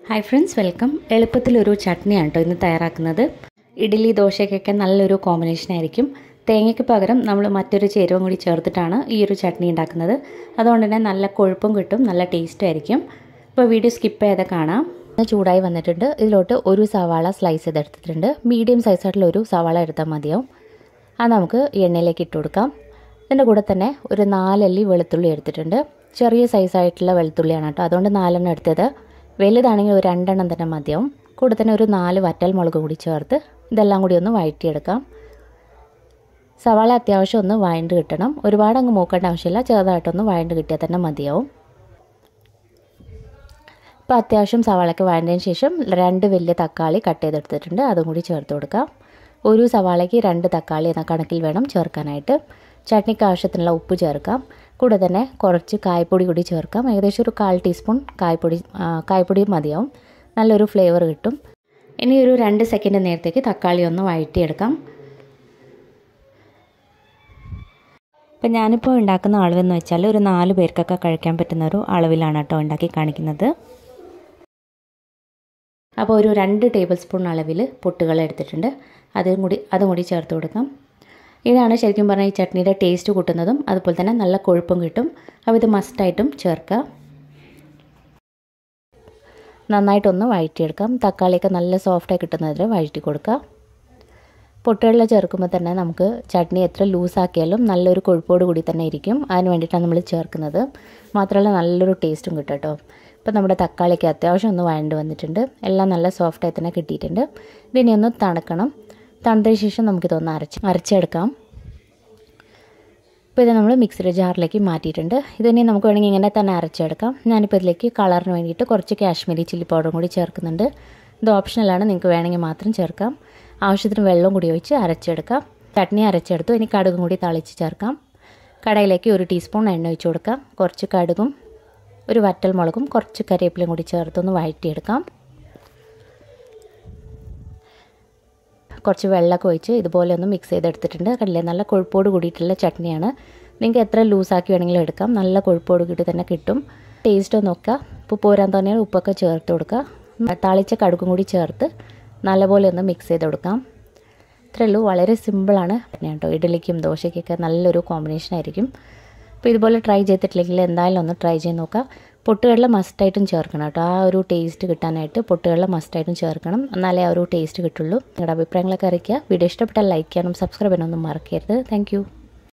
hi friends welcome എളുപ്പത്തിലൊരു ചട്നിയാണ് കേട്ടോ ഇന്ന് തയ്യാറാക്കുന്നത് ഇഡ്ഡലി ദോശയ്ക്കൊക്കെ നല്ലൊരു കോമ്പിനേഷൻ ആയിരിക്കും തേങ്ങയ്ക്ക് പകരം നമ്മൾ മറ്റൊരു ചേരുവം കൂടി ചേർത്തിട്ടാണ് ഈ ഒരു ചട്നി ഉണ്ടാക്കുന്നത് അതുകൊണ്ട് തന്നെ നല്ല കൊഴുപ്പും കിട്ടും നല്ല ടേസ്റ്റും ആയിരിക്കും ഇപ്പോൾ വീഡിയോ സ്കിപ്പ് ചെയ്ത് കാണാം ചൂടായി വന്നിട്ടുണ്ട് ഇതിലോട്ട് ഒരു സവാള സ്ലൈസ് ചെയ്തെടുത്തിട്ടുണ്ട് മീഡിയം സൈസായിട്ടുള്ള ഒരു സവാള എടുത്താൽ മതിയാവും അത് നമുക്ക് എണ്ണയിലേക്ക് ഇട്ട് കൊടുക്കാം ഇതിൻ്റെ കൂടെ തന്നെ ഒരു നാലല്ലി വെളുത്തുള്ളി എടുത്തിട്ടുണ്ട് ചെറിയ സൈസായിട്ടുള്ള വെളുത്തുള്ളിയാണ് കേട്ടോ അതുകൊണ്ട് നാലെണ്ണം എടുത്തത് വലുതാണെങ്കിൽ ഒരു രണ്ടെണ്ണം തന്നെ മതിയാവും കൂടെ തന്നെ ഒരു നാല് വറ്റൽ മുളക് കൂടി ചേർത്ത് ഇതെല്ലാം കൂടി ഒന്ന് വഴറ്റിയെടുക്കാം സവാള അത്യാവശ്യം ഒന്ന് വഴണ്ട് കിട്ടണം ഒരുപാട് അങ്ങ് മൂക്കേണ്ട ആവശ്യമില്ല ചെറുതായിട്ടൊന്ന് വഴണ്ട് കിട്ടിയാൽ തന്നെ മതിയാവും അപ്പോൾ അത്യാവശ്യം സവാളയ്ക്ക് വഴണ്ടതിന് ശേഷം രണ്ട് വലിയ തക്കാളി കട്ട് ചെയ്തെടുത്തിട്ടുണ്ട് അതും കൂടി ചേർത്ത് കൊടുക്കാം ഒരു സവാളയ്ക്ക് രണ്ട് തക്കാളി എന്ന കണക്കിൽ വേണം ചേർക്കാനായിട്ട് ചട്നിക്ക് ആവശ്യത്തിനുള്ള ഉപ്പ് ചേർക്കാം കൂടെ തന്നെ കുറച്ച് കായ്പ്പൊടി കൂടി ചേർക്കാം ഏകദേശം ഒരു കാൽ ടീസ്പൂൺ കായ്പ്പൊടി കായ്പ്പൊടി മതിയാവും നല്ലൊരു ഫ്ലേവർ കിട്ടും ഇനി ഒരു രണ്ട് സെക്കൻഡ് നേരത്തേക്ക് തക്കാളി ഒന്ന് വഴറ്റിയെടുക്കാം ഇപ്പം ഞാനിപ്പോൾ ഉണ്ടാക്കുന്ന അളവെന്ന് വെച്ചാൽ ഒരു നാല് പേർക്കൊക്കെ കഴിക്കാൻ പറ്റുന്ന ഒരു അളവിലാണ് കേട്ടോ ഉണ്ടാക്കി കാണിക്കുന്നത് അപ്പോൾ ഒരു രണ്ട് ടേബിൾ സ്പൂൺ അളവിൽ പൊട്ടുകൾ എടുത്തിട്ടുണ്ട് അതും കൂടി അതും കൂടി ചേർത്ത് കൊടുക്കാം ഇതാണ് ശരിക്കും പറഞ്ഞാൽ ഈ ചട്നിയുടെ ടേസ്റ്റ് കൂട്ടുന്നതും അതുപോലെ തന്നെ നല്ല കൊഴുപ്പും കിട്ടും അപ്പോൾ ഇത് മസ്റ്റായിട്ടും ചേർക്കുക നന്നായിട്ടൊന്ന് വഴറ്റിയെടുക്കാം തക്കാളിയൊക്കെ നല്ല സോഫ്റ്റായി കിട്ടുന്നതിൽ വഴറ്റി കൊടുക്കുക പൊട്ടുകളിൽ ചേർക്കുമ്പോൾ തന്നെ നമുക്ക് ചട്നി എത്ര ലൂസാക്കിയാലും നല്ലൊരു കൊഴുപ്പോട് കൂടി തന്നെ ഇരിക്കും അതിന് വേണ്ടിയിട്ടാണ് നമ്മൾ ചേർക്കുന്നത് മാത്രമല്ല നല്ലൊരു ടേസ്റ്റും കിട്ടും കേട്ടോ ഇപ്പോൾ നമ്മുടെ തക്കാളിക്ക് അത്യാവശ്യം ഒന്ന് വഴണ്ട് വന്നിട്ടുണ്ട് എല്ലാം നല്ല സോഫ്റ്റായി തന്നെ കിട്ടിയിട്ടുണ്ട് ഇതിനെ ഒന്ന് തണുക്കണം തണുത്തതിന് ശേഷം നമുക്കിതൊന്ന് അരച്ച് അരച്ചെടുക്കാം ഇപ്പോൾ ഇത് നമ്മൾ മിക്സിയുടെ ജാറിലേക്ക് മാറ്റിയിട്ടുണ്ട് ഇതിനെ നമുക്ക് വേണമെങ്കിൽ ഇങ്ങനെ തന്നെ അരച്ചെടുക്കാം ഞാനിപ്പോൾ ഇതിലേക്ക് കളറിന് വേണ്ടിയിട്ട് കുറച്ച് കാശ്മീരി ചില്ലി പൗഡറും കൂടി ചേർക്കുന്നുണ്ട് ഇത് ഓപ്ഷണലാണ് നിങ്ങൾക്ക് വേണമെങ്കിൽ മാത്രം ചേർക്കാം ആവശ്യത്തിന് വെള്ളം കൂടി ഒഴിച്ച് അരച്ചെടുക്കാം ചട്നി അരച്ചെടുത്തു ഇനി കടുകും കൂടി തളിച്ച് ചേർക്കാം കടയിലേക്ക് ഒരു ടീസ്പൂൺ എണ്ണ ഒഴിച്ച് കൊടുക്കാം കുറച്ച് കടുകും ഒരു വറ്റൽ മുളകും കുറച്ച് കറിവേപ്പിലയും കൂടി ചേർത്തൊന്ന് വഴറ്റിയെടുക്കാം കുറച്ച് വെള്ളമൊക്കെ ഒഴിച്ച് ഇതുപോലെ ഒന്ന് മിക്സ് ചെയ്തെടുത്തിട്ടുണ്ട് കണ്ടില്ലേ നല്ല കൊഴുപ്പോട് കൂടിയിട്ടുള്ള ചട്നിയാണ് നിങ്ങൾക്ക് എത്ര ലൂസാക്കി വേണമെങ്കിലും എടുക്കാം നല്ല കൊഴുപ്പോട് കൂടി തന്നെ കിട്ടും ടേസ്റ്റ് നോക്കുക ഉപ്പ് പോരാൻ തന്നെ ഉപ്പൊക്കെ ചേർത്ത് കൊടുക്കുക താളിച്ച കടുക്കും കൂടി ചേർത്ത് നല്ലപോലെ ഒന്ന് മിക്സ് ചെയ്ത് കൊടുക്കാം ഇത്രയേ ഉള്ളൂ വളരെ സിമ്പിളാണ് പിന്നെ കേട്ടോ ഇഡ്ഡലിക്കും ദോശയ്ക്കൊക്കെ നല്ലൊരു കോമ്പിനേഷൻ ആയിരിക്കും അപ്പോൾ ഇതുപോലെ ട്രൈ ചെയ്തിട്ടില്ലെങ്കിൽ എന്തായാലും ഒന്ന് ട്രൈ ചെയ്ത് നോക്കുക പൊട്ടുകടല മസ്റ്റായിട്ടും ചേർക്കണം കേട്ടോ ആ ഒരു ടേസ്റ്റ് കിട്ടാനായിട്ട് പൊട്ടുകടല മസ്റ്റായിട്ടും ചേർക്കണം എന്നാലേ ആ ഒരു ടേസ്റ്റ് കിട്ടുള്ളൂ നിങ്ങളുടെ അഭിപ്രായങ്ങളൊക്കെ അറിയിക്കുക വീഡിയോ ഇഷ്ടപ്പെട്ടാൽ ലൈക്ക് ചെയ്യാനും സബ്സ്ക്രൈബ് ചെയ്യാനൊന്നും മറക്കരുത് താങ്ക്